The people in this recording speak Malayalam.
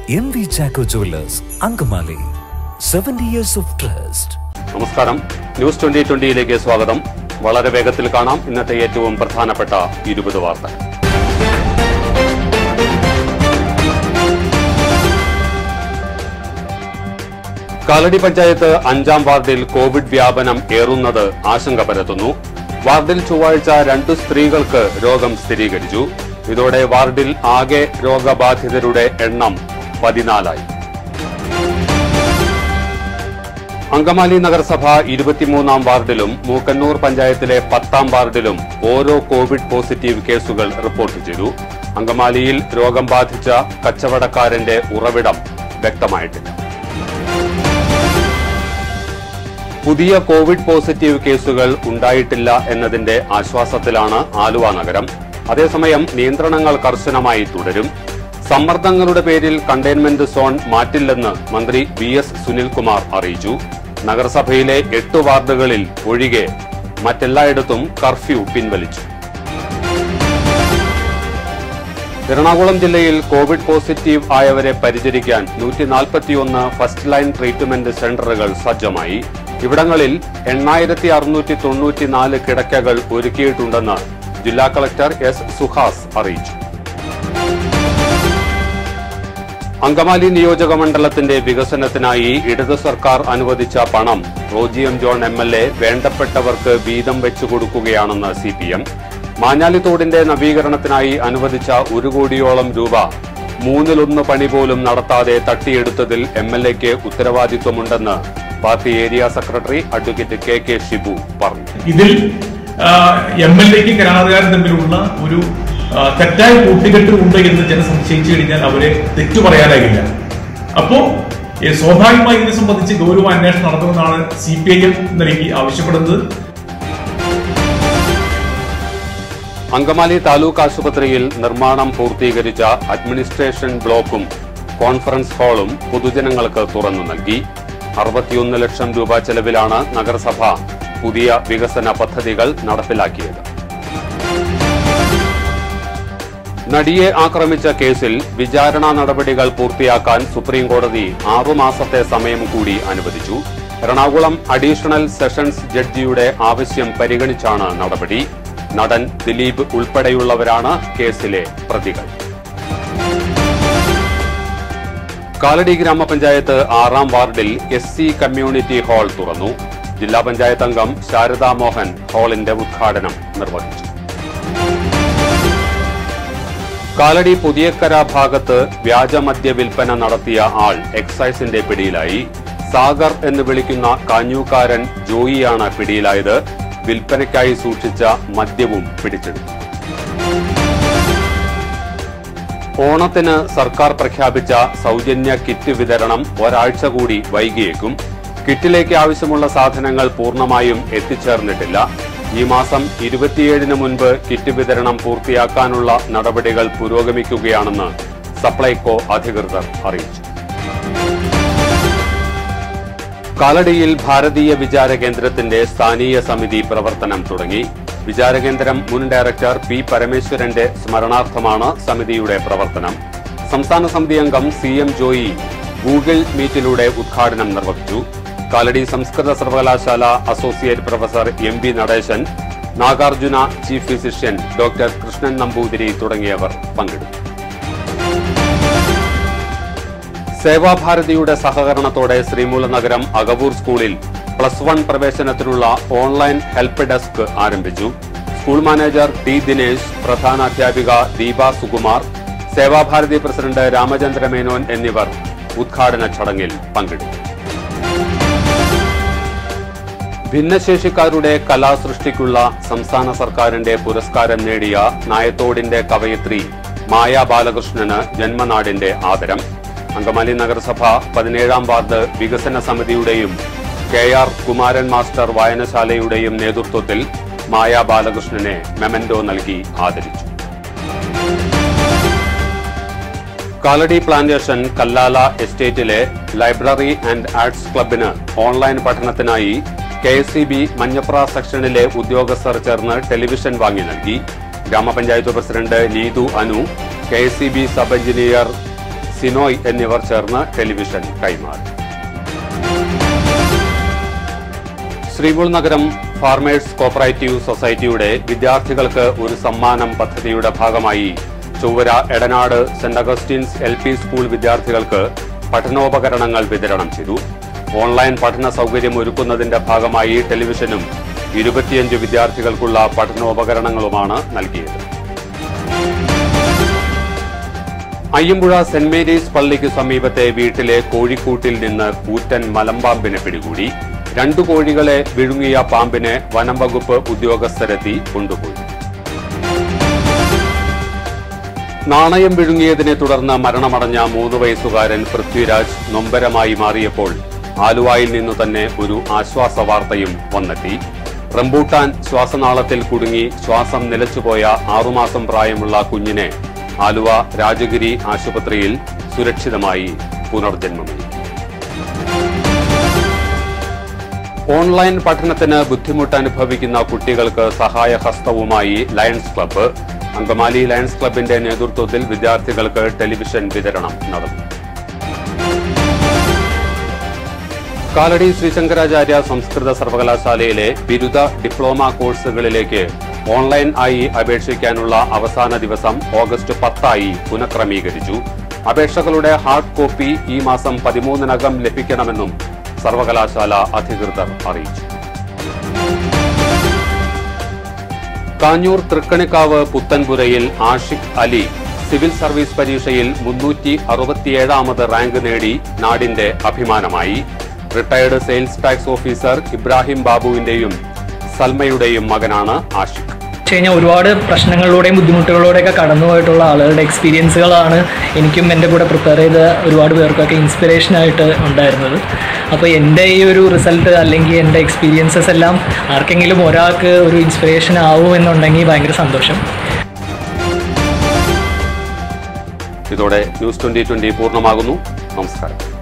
M V Chacko jewellers Angamaly seventy years of trust നമസ്കാരം ന്യൂസ് ട്വന്റി ട്വന്റിയിലേക്ക് സ്വാഗതം വളരെ വേഗത്തിൽ കാണാം ഇന്നത്തെ ഏറ്റവും പ്രധാനപ്പെട്ട ഇരുപത് വാർത്തകൾ കാലടി പഞ്ചായത്ത് അഞ്ചാം വാർഡിൽ കോവിഡ് വ്യാപനം ഏറുന്നത് ആശങ്ക പരത്തുന്നു വാർഡിൽ ചൊവ്വാഴ്ച രണ്ടു സ്ത്രീകൾക്ക് രോഗം സ്ഥിരീകരിച്ചു ഇതോടെ വാർഡിൽ ആകെ രോഗബാധിതരുടെ എണ്ണം പതിനാലായി അങ്കമാലി നഗരസഭ ഇരുപത്തിമൂന്നാം വാർഡിലും മൂക്കന്നൂർ പഞ്ചായത്തിലെ പത്താം വാർഡിലും ഓരോ കോവിഡ് പോസിറ്റീവ് കേസുകൾ റിപ്പോർട്ട് ചെയ്തു അങ്കമാലിയിൽ രോഗം ബാധിച്ച കച്ചവടക്കാരന്റെ ഉറവിടം വ്യക്തമായിട്ടില്ല പുതിയ കോവിഡ് പോസിറ്റീവ് കേസുകൾ ഉണ്ടായിട്ടില്ല എന്നതിന്റെ ആശ്വാസത്തിലാണ് ആലുവ നഗരം അതേസമയം നിയന്ത്രണങ്ങൾ കർശനമായി തുടരും സമ്മർദ്ദങ്ങളുടെ പേരിൽ കണ്ടെയ്ൻമെന്റ് സോൺ മാറ്റില്ലെന്ന് മന്ത്രി വി എസ് സുനിൽകുമാർ അറിയിച്ചു നഗരസഭയിലെ എട്ട് വാർഡുകളിൽ ഒഴികെ മറ്റെല്ലായിടത്തും കർഫ്യൂ പിൻവലിച്ചു എറണാകുളം ജില്ലയിൽ കോവിഡ് പോസിറ്റീവ് ആയവരെ പരിചരിക്കാൻ നൂറ്റി നാൽപ്പത്തിയൊന്ന് ഫസ്റ്റ് ലൈൻ ട്രീറ്റ്മെന്റ് സെന്ററുകൾ സജ്ജമായി ഇവിടങ്ങളിൽ എണ്ണായിരത്തി അറുന്നൂറ്റി തൊണ്ണൂറ്റിനാല് കിടക്കകൾ ഒരുക്കിയിട്ടുണ്ടെന്ന് ജില്ലാ കളക്ടർ എസ് സുഹാസ് അറിയിച്ചു അങ്കമാലി നിയോജക മണ്ഡലത്തിന്റെ വികസനത്തിനായി ഇടതു സർക്കാർ അനുവദിച്ച പണം Roji M John M L A വേണ്ടപ്പെട്ടവർക്ക് വീതം വെച്ചു കൊടുക്കുകയാണെന്ന് സി പി എം മാഞ്ഞാലിത്തോടിന്റെ നവീകരണത്തിനായി അനുവദിച്ച ഒരു കോടിയോളം രൂപ മൂന്നിലൊന്ന് പണി പോലും നടത്താതെ തട്ടിയെടുത്തതിൽ എം എൽ എക്ക് ഉത്തരവാദിത്വമുണ്ടെന്ന് party area secretary advocate K K Shibu പറഞ്ഞു ഇതിൽ എം എൽ എക്ക് കരാറുകാരും തമ്മിലുള്ള ഒരു ആ, തെറ്റായ കൂട്ടുകെട്ട് ഉണ്ട് എന്ന് ജനം സംശയിച്ചു കഴിഞ്ഞാൽ അവരെ തെറ്റു പറയാനാകില്ല അപ്പോ ഏ, സ്വാഭാവികമായി ഇതിനെ സംബന്ധിച്ച് ഗൗരവ അന്വേഷണം നടത്തണമെന്നാണ് സി പി ഐ എം നിലയ്ക്ക് ആവശ്യപ്പെടുന്നത് അങ്കമാലി താലൂക്ക് ആശുപത്രിയിൽ നിർമ്മാണം പൂർത്തീകരിച്ച അഡ്മിനിസ്ട്രേഷൻ ബ്ലോക്കും കോൺഫറൻസ് ഹാളും പൊതുജനങ്ങൾക്ക് തുറന്നു നൽകി അറുപത്തിയൊന്ന് ലക്ഷം രൂപ ചെലവിലാണ് നഗരസഭ പുതിയ വികസന പദ്ധതികൾ നടപ്പിലാക്കിയത് നടിയെ ആക്രമിച്ച കേസിൽ വിചാരണ നടപടികൾ പൂർത്തിയാക്കാൻ സുപ്രീം കോടതി ആറുമാസത്തെ സമയം കൂടി അനുവദിച്ചു എറണാകുളം അഡീഷണൽ സെഷൻസ് ജഡ്ജിയുടെ ആവശ്യം പരിഗണിച്ചാണ് നടപടി നടൻ ദിലീപ് ഉൾപ്പെടെയുള്ളവരാണ് കേസിലെ പ്രതികൾ കാലടി ഗ്രാമപഞ്ചായത്ത് ആറാം വാർഡിൽ എസ് സി കമ്മ്യൂണിറ്റി ഹാൾ തുറന്നു ജില്ലാ പഞ്ചായത്ത് അംഗം ശാരദാ മോഹൻ ഹാളിന്റെ ഉദ്ഘാടനം നിർവഹിച്ചു കാലടി പുതിയക്കര ഭാഗത്ത് വ്യാജമദ്യ വിൽപ്പന നടത്തിയ ആൾ എക്സൈസിന്റെ പിടിയിലായി സാഗർ എന്ന് വിളിക്കുന്ന കാഞ്ഞൂക്കാരൻ ജോയിയാണ് പിടിയിലായത് വിൽപ്പനയ്ക്കായി സൂക്ഷിച്ച മദ്യവും പിടിച്ചെടുത്തു ഓണത്തിന് സർക്കാർ പ്രഖ്യാപിച്ച സൗജന്യ കിറ്റ് വിതരണം ഒരാഴ്ച കൂടി വൈകിയേക്കും കിറ്റിലേക്ക് ആവശ്യമുള്ള സാധനങ്ങൾ പൂർണ്ണമായും എത്തിച്ചേർന്നിട്ടില്ല ഈ മാസം ഇരുപത്തിയേഴിന് മുൻപ് കിറ്റ് വിതരണം പൂർത്തിയാക്കാനുള്ള നടപടികൾ പുരോഗമിക്കുകയാണെന്ന് സപ്ലൈകോ അധികൃതർ അറിയിച്ചു കാലടിയിൽ ഭാരതീയ വിചാര കേന്ദ്രത്തിന്റെ സ്ഥാനീയ സമിതി പ്രവർത്തനം തുടങ്ങി വിചാരകേന്ദ്രം മുൻ ഡയറക്ടർ പി പരമേശ്വരന്റെ സ്മരണാർത്ഥമാണ് സമിതിയുടെ പ്രവർത്തനം സംസ്ഥാന സമിതി അംഗം സി എം ജോയി ഗൂഗിൾ മീറ്റിലൂടെ ഉദ്ഘാടനം നിർവഹിച്ചു കാലടി സംസ്കൃത സർവകലാശാല associate professor M V Natesan Nagarjuna chief physician doctor Krishnan Namboothiri തുടങ്ങിയവർ പങ്കെടുത്തു സേവാഭാരതിയുടെ സഹകരണത്തോടെ ശ്രീമൂലനഗരം അകവൂർ സ്കൂളിൽ പ്ലസ് വൺ പ്രവേശനത്തിനുള്ള ഓൺലൈൻ ഹെൽപ്പ് ഡെസ്ക് ആരംഭിച്ചു സ്കൂൾ മാനേജർ ടി ദിനേശ് പ്രധാന അധ്യാപിക ദീപ സുകുമാർ സേവാഭാരതി പ്രസിഡന്റ് രാമചന്ദ്ര മേനോൻ എന്നിവർ ഉദ്ഘാടന ചടങ്ങിൽ പങ്കെടുത്തു ഭിന്നശേഷിക്കാരുടെ കലാസൃഷ്ടിക്കുള്ള സംസ്ഥാന സർക്കാരിന്റെ പുരസ്കാരം നേടിയ നായത്തോടിന്റെ കവയിത്രി മായ ബാലകൃഷ്ണന് ജന്മനാടിന്റെ ആദരം അങ്കമാലി നഗരസഭ പതിനേഴാം വാർഡ് വികസന സമിതിയുടെയും കെ ആർ കുമാരൻ മാസ്റ്റർ വായനശാലയുടെയും നേതൃത്വത്തിൽ മായ ബാലകൃഷ്ണനെ മെമന്റോ നൽകി ആദരിച്ചു കാലടി പ്ലാന്റേഷൻ കല്ലാല എസ്റ്റേറ്റിലെ ലൈബ്രറി ആൻഡ് ആർട്സ് ക്ലബിന് ഓൺലൈൻ പഠനത്തിനായി K S C B Manjapra സെക്ഷനിലെ ഉദ്യോഗസ്ഥർ ചേർന്ന് ടെലിവിഷൻ വാങ്ങി നൽകി ഗ്രാമപഞ്ചായത്ത് president Neethu Anu K S C B sub engineer Sinoy എന്നിവർ ചേർന്ന് ടെലിവിഷൻ കൈമാറി ശ്രീമുൾ നഗരം ഫാർമേഴ്സ് കോപ്പറേറ്റീവ് സൊസൈറ്റിയുടെ വിദ്യാർത്ഥികൾക്ക് ഒരു സമ്മാനം പദ്ധതിയുടെ ഭാഗമായി Chowara Edanad Saint Augustine's L P school വിദ്യാർത്ഥികൾക്ക് പഠനോപകരണങ്ങൾ വിതരണം ചെയ്തു ഓൺലൈൻ പഠന സൗകര്യം ഒരുക്കുന്നതിന്റെ ഭാഗമായി ടെലിവിഷനും ഇരുപത്തിയഞ്ച് വിദ്യാർത്ഥികൾക്കുള്ള പഠനോപകരണങ്ങളുമാണ് നൽകിയത് അയ്യമ്പുഴ സെന്റ് മേരീസ് പള്ളിക്ക് സമീപത്തെ വീട്ടിലെ കോഴിക്കൂട്ടിൽ നിന്ന് കൂറ്റൻ മലമ്പാമ്പിനെ പിടികൂടി രണ്ടു കോഴികളെ വിഴുങ്ങിയ പാമ്പിനെ വനം വകുപ്പ് ഉദ്യോഗസ്ഥരെത്തി കൊണ്ടുപോയി നാണയം വിഴുങ്ങിയതിനെ തുടർന്ന് മരണമടഞ്ഞ മൂന്ന് വയസ്സുകാരൻ പൃഥ്വിരാജ് നൊമ്പരമായി മാറിയപ്പോൾ ആലുവായിൽ നിന്നു തന്നെ ഒരു ആശ്വാസ വാർത്തയും വന്നെത്തി റംബൂട്ടാൻ ശ്വാസനാളത്തിൽ കുടുങ്ങി ശ്വാസം നിലച്ചുപോയ ആറുമാസം പ്രായമുള്ള കുഞ്ഞിനെ ആലുവ രാജഗിരി ആശുപത്രിയിൽ സുരക്ഷിതമായി പുനർജന്മം ഓൺലൈൻ പഠനത്തിന് ബുദ്ധിമുട്ട് അനുഭവിക്കുന്ന കുട്ടികൾക്ക് സഹായഹസ്തവുമായി ലയൺസ് ക്ലബ്ബ് അങ്കമാലി ലയൺസ് ക്ലബിന്റെ നേതൃത്വത്തിൽ വിദ്യാർത്ഥികൾക്ക് ടെലിവിഷൻ വിതരണം നടന്നു കാലടി ശ്രീശങ്കരാചാര്യ സംസ്കൃത സർവകലാശാലയിലെ ബിരുദ ഡിപ്ലോമ കോഴ്സുകളിലേക്ക് ഓൺലൈൻ ആയി അപേക്ഷിക്കാനുള്ള അവസാന ദിവസം ഓഗസ്റ്റ് പത്തായി പുനഃക്രമീകരിച്ചു അപേക്ഷകളുടെ ഹാർഡ് കോപ്പി ഈ മാസം പതിമൂന്നിനകം ലഭിക്കണമെന്നും സർവകലാശാല അധികൃതർ അറിയിച്ചു കാഞ്ഞൂർ തൃക്കണിക്കാവ് പുത്തൻപുരയിൽ ആഷിഖ് അലി സിവിൽ സർവീസ് പരീക്ഷയിൽ മുന്നൂറ്റി അറുപത്തിയേഴാമത് റാങ്ക് നേടി നാടിന്റെ അഭിമാനമായി retired sales tax officer Ibrahim ബാബുവിന്റെയും സൽമയുടെയും മകനാണ് ആഷിഖ് വെച്ച് കഴിഞ്ഞാൽ ഒരുപാട് പ്രശ്നങ്ങളിലൂടെയും ബുദ്ധിമുട്ടുകളിലൂടെയൊക്കെ കടന്നുപോയിട്ടുള്ള ആളുകളുടെ എക്സ്പീരിയൻസുകളാണ് എനിക്കും എൻ്റെ കൂടെ പ്രിപ്പയർ ചെയ്ത ഒരുപാട് പേർക്കൊക്കെ ഇൻസ്പിറേഷനായിട്ട് ഉണ്ടായിരുന്നത് അപ്പോൾ എൻ്റെ ഈ ഒരു റിസൾട്ട് അല്ലെങ്കിൽ എൻ്റെ എക്സ്പീരിയൻസസ് എല്ലാം ആർക്കെങ്കിലും ഒരാൾക്ക് ഒരു ഇൻസ്പിറേഷൻ ആവുമെന്നുണ്ടെങ്കിൽ ഭയങ്കര സന്തോഷം ഇതോടെ ന്യൂസ് ട്വന്റി ട്വന്റി പൂർണ്ണമാകുന്നു നമസ്കാരം